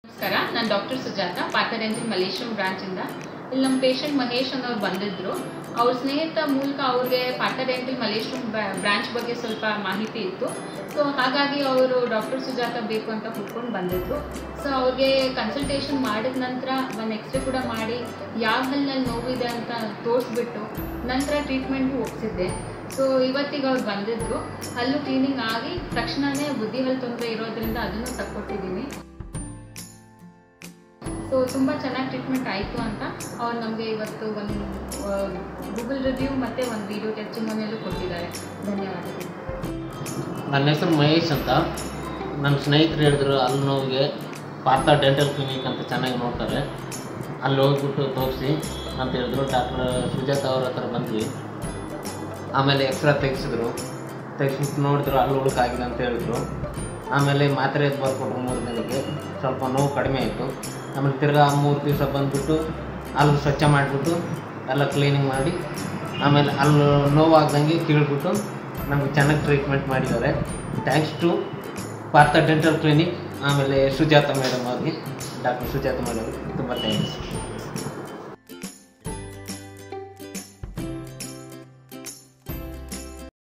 ನಮಸ್ಕಾರ ನಾನು ಡಾಕ್ಟರ್ ಸುಜಾತ ಪಾತರೆಂಜಿನ್ ಮಲೇಶ್ವರಂ ಬ್ರಾಂಚಿಂದ ಇಲ್ಲಿ ನಮ್ಮ ಪೇಷಂಟ್ ಮಹೇಶ್ ಅನ್ನೋರು ಬಂದಿದ್ರು ಅವ್ರ ಸ್ನೇಹಿತ ಮೂಲಕ ಅವ್ರಿಗೆ ಪಾತರೆಂಜಿಲ್ ಮಲೇಶ್ವರಂ ಬ್ರಾಂಚ್ ಬಗ್ಗೆ ಸ್ವಲ್ಪ ಮಾಹಿತಿ ಇತ್ತು ಸೊ ಹಾಗಾಗಿ ಅವರು ಡಾಕ್ಟರ್ ಸುಜಾತ ಬೇಕು ಅಂತ ಹುಡ್ಕೊಂಡು ಬಂದಿದ್ರು ಸೊ ಅವ್ರಿಗೆ ಕನ್ಸಲ್ಟೇಷನ್ ಮಾಡಿದ ನಂತರ ಒಂದು ಎಕ್ಸ್ರೇ ಕೂಡ ಮಾಡಿ ಯಾವ ಹಲ್ಲಲ್ಲಿ ನೋವಿದೆ ಅಂತ ತೋರಿಸ್ಬಿಟ್ಟು ನಂತರ ಟ್ರೀಟ್ಮೆಂಟ್ಗೂ ಒಪ್ಸಿದ್ದೆ ಸೊ ಇವತ್ತಿಗೆ ಅವ್ರು ಬಂದಿದ್ರು ಹಲ್ಲು ಕ್ಲೀನಿಂಗ್ ಆಗಿ ತಕ್ಷಣವೇ ಬುದ್ಧಿಹಲ್ಲು ತೊಂದರೆ ಇರೋದ್ರಿಂದ ಅದನ್ನು ತಕ್ಕೊಟ್ಟಿದ್ದೀನಿ ಸೊ ತುಂಬ ಚೆನ್ನಾಗಿ ಟ್ರೀಟ್ಮೆಂಟ್ ಆಯಿತು ಅಂತ ಅವ್ರು ನಮಗೆ ಇವತ್ತು ಒಂದು ಗೂಗಲ್ ರಿವ್ಯೂ ಮತ್ತು ಒಂದು ವಿಡಿಯೋ ಟೆಸ್ಟಿಮೋನಿಯಲ್ಲೂ ಕೊಟ್ಟಿದ್ದಾರೆ ಧನ್ಯವಾದಗಳು ನನ್ನ ಹೆಸರು ಮಹೇಶ್ ಅಂತ ನನ್ನ ಸ್ನೇಹಿತರು ಹೇಳಿದ್ರು ಅಲ್ಲಿ ನೋವಿಗೆ ಪಾರ್ಥ ಡೆಂಟಲ್ ಕ್ಲಿನಿಕ್ ಅಂತ ಚೆನ್ನಾಗಿ ನೋಡ್ತಾರೆ ಅಲ್ಲಿ ಹೋಗ್ಬಿಟ್ಟು ತೋರಿಸಿ ಅಂತ ಹೇಳಿದ್ರು ಡಾಕ್ಟರ್ ಸುಜಾತ ಅವ್ರ ಹತ್ರ ಬಂದ್ವಿ ಆಮೇಲೆ ಎಕ್ಸ್ರಾ ತೆಗೆಸಿದ್ರು ತೆಗೆಸ್ಬಿಟ್ಟು ನೋಡಿದ್ರು ಅಲ್ಲಿ ಹುಡುಕಾಗಿದೆ ಅಂತ ಹೇಳಿದ್ರು ಆಮೇಲೆ ಮಾತ್ರೆ ಬರ್ಕೊಟ್ರು ಮೂರು ದಿನಕ್ಕೆ ಸ್ವಲ್ಪ ನೋವು ಕಡಿಮೆ ಆಯಿತು ಆಮೇಲೆ ತಿರ್ಗಾ ಮೂರು ದಿವಸ ಬಂದುಬಿಟ್ಟು ಅಲ್ಲಿ ಸ್ವಚ್ಛ ಮಾಡಿಬಿಟ್ಟು ಎಲ್ಲ ಕ್ಲೀನಿಂಗ್ ಮಾಡಿ ಆಮೇಲೆ ಅಲ್ಲಿ ನೋವಾಗ್ದಂಗೆ ಕೀಳ್ಬಿಟ್ಟು ನಮಗೆ ಚೆನ್ನಾಗಿ ಟ್ರೀಟ್ಮೆಂಟ್ ಮಾಡಿದ್ದಾರೆ thanks to Partha dental clinic ಆಮೇಲೆ ಸುಜಾತ ಮೇಡಮ್ ಅವ್ರಿಗೆ ಡಾಕ್ಟರ್ ಸುಜಾತ ಮೇಡಮ್ ತುಂಬ ಥ್ಯಾಂಕ್ಸ್